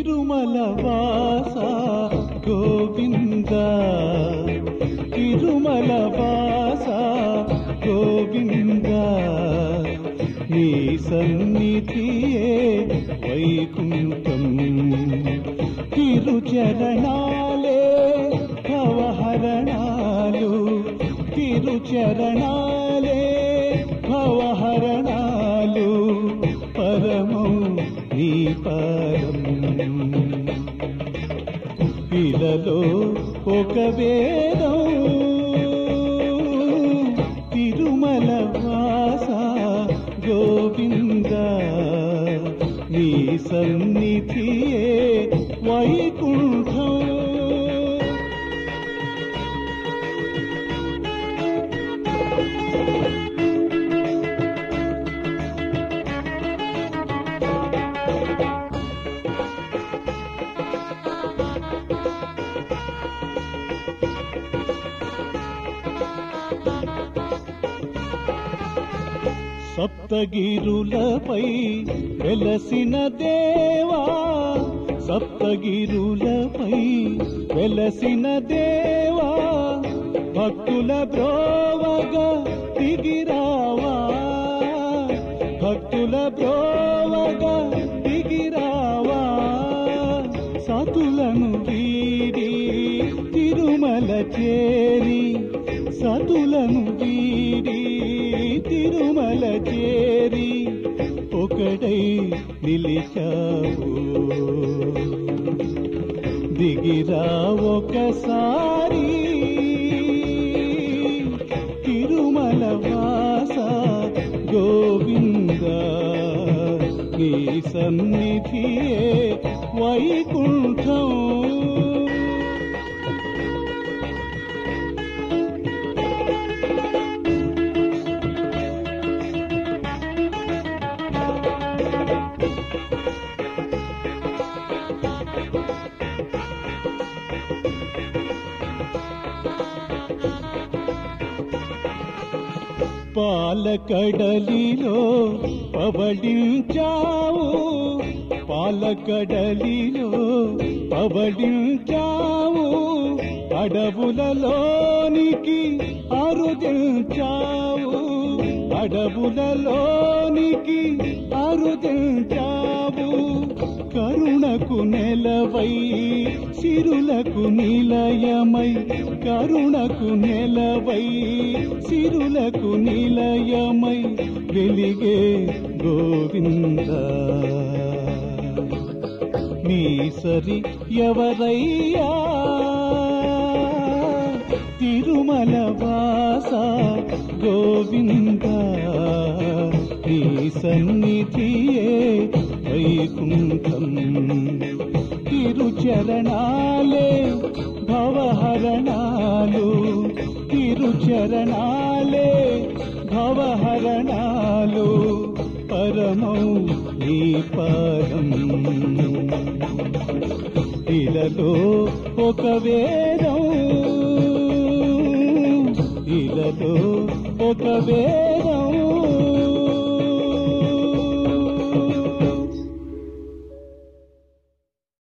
తిరుమల వాస గోవింద తిరుమల వాస గోవింద నీ సన్నిధియే వైకుంఠం తిరుచరణాలే భవహరణాలు తిరుచరణాలే భవహరణాలు పరమం నీ పరం ఇలలో ఒక వేదం తిరుమల వాస గోవింద నీ సన్నిధియే వైకుంఠం సప్తగిరులపై వెలసిన దేవా సప్తగిరులపై వెలసిన దేవా భక్తుల బ్రోవగా దిగిరావా భక్తుల బ్రోవగా దిగిరావా సతులను వీడి తిరుమల చేరి సతులను వీడి తిరుమల చేరి ఒకడై నిలిచావు దిగిరా ఒకసారి తిరుమల వాస గోవింద నీ సన్నిధియే వైకుంఠం పాలకడలిలో పవళించావు పాలకడలిలో పవళించావు అడవులలోనికి అరుదించావు అడవులలోనికి అరుదించావు కరుణకు నెలవై సిరులకు నిలయమై కరుణకు నెలవై సిరులకు నిలయమై వెలిగే గోవింద నీ సరి ఎవరయ్యా తిరుమల వాస గోవింద నీ సన్నిధియే వైకుంఠం తిరుచరణాలే భవహరణాలు తిరుచరణాలే భవహరణాలు పరమౌ నీ పరం ఇలలో ఒక వేదం ఇలలో ఒక వేదం